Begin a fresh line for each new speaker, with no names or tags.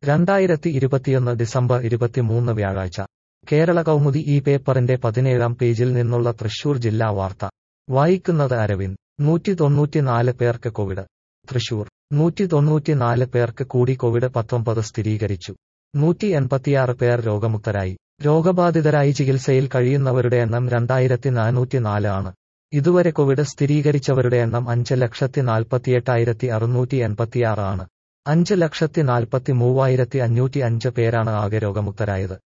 രണ്ടായിരത്തി ഇരുപത്തിയൊന്ന് ഡിസംബർ ഇരുപത്തിമൂന്ന് വ്യാഴാഴ്ച കേരള കൗമുദി ഈ പേപ്പറിന്റെ പതിനേഴാം പേജിൽ നിന്നുള്ള തൃശൂർ ജില്ലാ വാർത്ത വായിക്കുന്നത് അരവിന്ദ് നൂറ്റി തൊണ്ണൂറ്റിനാല് പേർക്ക് കോവിഡ് തൃശൂർ നൂറ്റി തൊണ്ണൂറ്റിനാല് പേർക്ക് കൂടി കോവിഡ് പത്തൊമ്പത് സ്ഥിരീകരിച്ചു നൂറ്റി എൺപത്തിയാറ് പേർ രോഗമുക്തരായി രോഗബാധിതരായി ചികിത്സയിൽ കഴിയുന്നവരുടെ എണ്ണം രണ്ടായിരത്തി നാനൂറ്റിനാല് ആണ് ഇതുവരെ കോവിഡ് സ്ഥിരീകരിച്ചവരുടെ എണ്ണം അഞ്ച് ലക്ഷത്തി നാൽപ്പത്തിയെട്ടായിരത്തി അറുന്നൂറ്റി എൺപത്തിയാറ് ആണ് അഞ്ച് ലക്ഷത്തി നാൽപ്പത്തി മൂവായിരത്തി അഞ്ഞൂറ്റി അഞ്ച് പേരാണ് ആകെ രോഗമുക്തരായത്